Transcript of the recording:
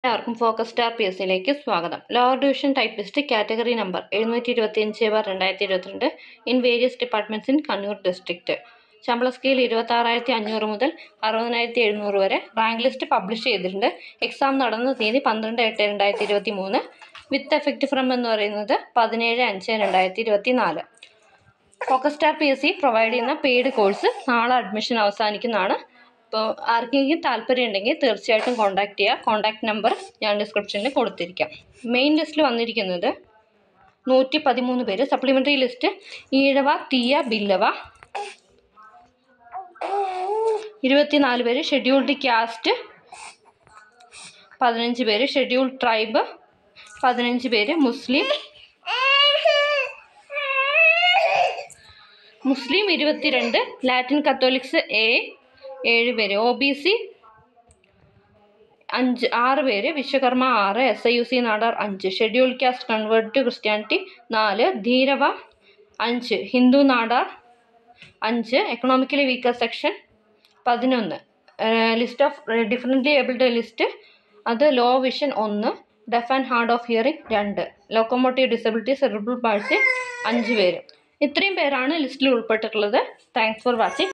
എല്ലാവർക്കും focus star P S സിയിലേക്ക് സ്വാഗതം lower division typist category number എഴുന്നൂറ്റി ഇരുപത്തിയഞ്ച് ബാർ രണ്ടായിരത്തി ഇരുപത്തിരണ്ട് in various departments in Kannur district ശമ്പള സ്കെയിൽ ഇരുപത്താറായിരത്തി അഞ്ഞൂറ് മുതൽ അറുപതിനായിരത്തി എഴുന്നൂറ് വരെ റാങ്ക് ലിസ്റ്റ് പബ്ലിഷ് ചെയ്തിട്ടുണ്ട് എക്സാം നടന്ന തീയതി പന്ത്രണ്ട് എട്ട് രണ്ടായിരത്തി ഇരുപത്തി മൂന്ന് വിത്ത് എഫക്റ്റ് ഫ്രം എന്ന് പറയുന്നത് പതിനേഴ് അഞ്ച് രണ്ടായിരത്തി ഇരുപത്തി നാല് focus star P S C provide ചെയ്യുന്ന പെയ്ഡ് കോഴ്സ് നാളെ അഡ്മിഷൻ അവസാനിക്കുന്നതാണ് അപ്പോൾ ആർക്കെങ്കിലും താല്പര്യം ഉണ്ടെങ്കിൽ തീർച്ചയായിട്ടും കോൺടാക്ട് ചെയ്യുക കോൺടാക്ട് നമ്പർ ഞാൻ ഡിസ്ക്രിപ്ഷനിൽ കൊടുത്തിരിക്കാം മെയിൻ ലിസ്റ്റിൽ വന്നിരിക്കുന്നത് നൂറ്റി പതിമൂന്ന് പേര് സപ്ലിമെൻ്ററി ലിസ്റ്റ് ഈഴവ തീയ ബില്ലവ ഇരുപത്തിനാല് പേര് ഷെഡ്യൂൾഡ് കാസ്റ്റ് പതിനഞ്ച് പേര് ഷെഡ്യൂൾഡ് ട്രൈബ് പതിനഞ്ച് പേര് മുസ്ലിം മുസ്ലിം ഇരുപത്തിരണ്ട് ലാറ്റിൻ കത്തോലിക്സ് എ ഏഴ് പേര് ഒ ബി സി അഞ്ച് ആറ് പേര് വിശ്വകർമ്മ ആറ് S I U C Nadar അഞ്ച് schedule caste convert to Christianity നാല് ധീരവ അഞ്ച് ഹിന്ദു നാടാർ അഞ്ച് എക്കണോമിക്കലി വീക്കർ സെക്ഷൻ പതിനൊന്ന് list of differently abled list അത് ലോ വിഷൻ ഒന്ന് deaf and hard of hearing രണ്ട് ലോക്കോമോട്ടീവ് ഡിസബിലിറ്റി സെറിബ്രൽ പാൾസി അഞ്ച് പേര് ഇത്രയും പേരാണ് ലിസ്റ്റിൽ ഉൾപ്പെട്ടിട്ടുള്ളത് താങ്ക്സ് ഫോർ വാച്ചിങ്